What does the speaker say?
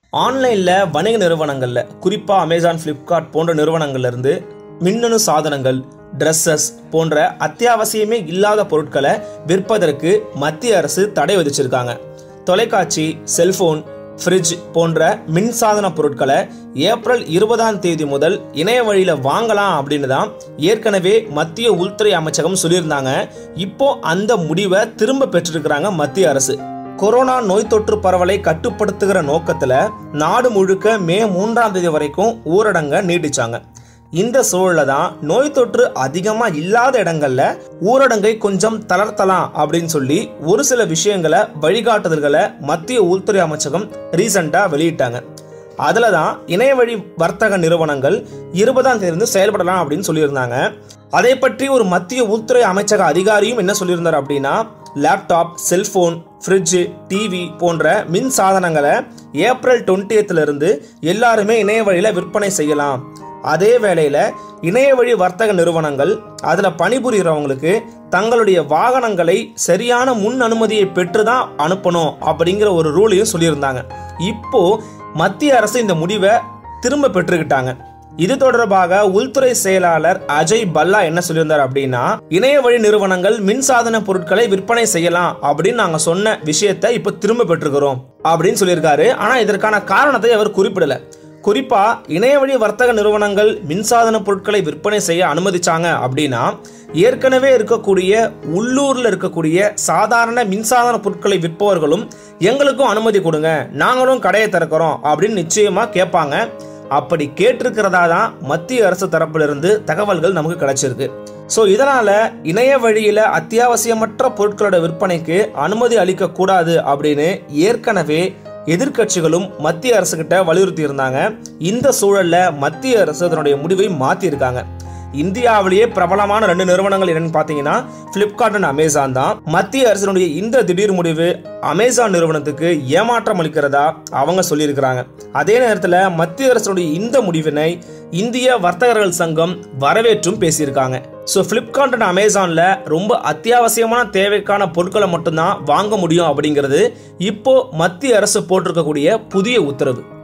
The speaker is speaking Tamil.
ஆன்லைனில் வணிக நிறுவனங்களில் குறிப்பாக அமேசான் ஃப்ளிப்கார்ட் போன்ற நிறுவனங்கள்ல இருந்து மின்னணு சாதனங்கள் ட்ரெஸ்ஸஸ் போன்ற அத்தியாவசியமே இல்லாத பொருட்களை விற்பதற்கு மத்திய அரசு தடை விதிச்சிருக்காங்க தொலைக்காட்சி செல்போன் ஃப்ரிட்ஜ் போன்ற மின்சாதன பொருட்களை ஏப்ரல் இருபதாம் தேதி முதல் இணைய வழியில் வாங்கலாம் அப்படின்னு தான் ஏற்கனவே மத்திய உள்துறை அமைச்சகம் சொல்லியிருந்தாங்க இப்போ அந்த முடிவை திரும்ப பெற்றிருக்கிறாங்க மத்திய அரசு கொரோனா நோய் தொற்று பரவலை கட்டுப்படுத்துகிற நோக்கத்துல நாடு முழுக்க மே மூன்றாம் தேதி வரைக்கும் ஊரடங்க நீட்டிச்சாங்க இந்த சூழல்ல தான் நோய் தொற்று அதிகமா இல்லாத இடங்கள்ல ஊரடங்கை கொஞ்சம் தளர்த்தலாம் அப்படின்னு சொல்லி ஒரு சில விஷயங்களை வழிகாட்டுதல்களை மத்திய உள்துறை அமைச்சகம் ரீசெண்டா வெளியிட்டாங்க அதில் தான் இணைய வழி வர்த்தக நிறுவனங்கள் இருபதாம் தேதி செயல்படலாம் அப்படின்னு சொல்லியிருந்தாங்க அதை பற்றி ஒரு மத்திய உள்துறை அமைச்சக அதிகாரியும் என்ன சொல்லியிருந்தார் அப்படின்னா லேப்டாப் செல்போன் ஃப்ரிட்ஜு டிவி போன்ற மின் சாதனங்களை ஏப்ரல் 20th ல இருந்து எல்லாருமே இணைய வழியில் விற்பனை செய்யலாம் அதே வேளையில் இணைய வழி வர்த்தக நிறுவனங்கள் அதில் பணிபுரிகிறவங்களுக்கு தங்களுடைய வாகனங்களை சரியான முன் அனுமதியை பெற்று தான் அனுப்பணும் அப்படிங்கிற ஒரு ரூலையும் சொல்லியிருந்தாங்க இப்போ மத்திய அரசு இந்த முடிவை திரும்ப பெற்றுக்கிட்டாங்க இது தொடர்பாக உள்துறை செயலாளர் அஜய் பல்லா என்ன சொல்லியிருந்தார் அப்படின்னா இணைய வழி நிறுவனங்கள் மின்சாதன பொருட்களை விற்பனை செய்யலாம் அப்படின்னு நாங்க சொன்ன விஷயத்தை இப்போ திரும்ப பெற்றுக்கிறோம் அப்படின்னு சொல்லியிருக்காரு ஆனா இதற்கான காரணத்தை அவர் குறிப்பிடல குறிப்பா இணைய வழி வர்த்தக நிறுவனங்கள் மின்சாதன பொருட்களை விற்பனை செய்ய அனுமதிச்சாங்க அப்படின்னா ஏற்கனவே இருக்கக்கூடிய உள்ளூர்ல இருக்கக்கூடிய சாதாரண மின்சாதன பொருட்களை விற்பவர்களும் எங்களுக்கும் அனுமதி கொடுங்க நாங்களும் கடையை திறக்கிறோம் அப்படின்னு நிச்சயமா கேட்பாங்க அப்படி கேட்டிருக்கிறதா தான் மத்திய அரசு தரப்பிலிருந்து தகவல்கள் நமக்கு கிடைச்சிருக்கு ஸோ இதனால இணைய வழியில அத்தியாவசியமற்ற பொருட்களோட விற்பனைக்கு அனுமதி அளிக்க கூடாது அப்படின்னு ஏற்கனவே எதிர்க்கட்சிகளும் மத்திய அரசு கிட்ட வலியுறுத்தி இருந்தாங்க இந்த சூழல்ல மத்திய அரசு அதனுடைய முடிவை மாத்திருக்காங்க இந்தியாவிலேயே பிரபலமான ரெண்டு நிறுவனங்கள் என்னன்னு பார்த்தீங்கன்னா பிளிப்கார்ட் அண்ட் அமேசான் தான் மத்திய அரசினுடைய இந்த திடீர் முடிவு அமேசான் நிறுவனத்துக்கு ஏமாற்றம் அளிக்கிறதா அவங்க சொல்லியிருக்கிறாங்க அதே நேரத்தில் மத்திய அரசினுடைய இந்த முடிவினை இந்திய வர்த்தகர்கள் சங்கம் வரவேற்றும் பேசியிருக்காங்க ஸோ ஃப்ளிப்கார்ட் அண்ட் அமேசானில் ரொம்ப அத்தியாவசியமான தேவைக்கான பொருட்களை மட்டும்தான் வாங்க முடியும் அப்படிங்கிறது இப்போ மத்திய அரசு போட்டிருக்கக்கூடிய புதிய உத்தரவு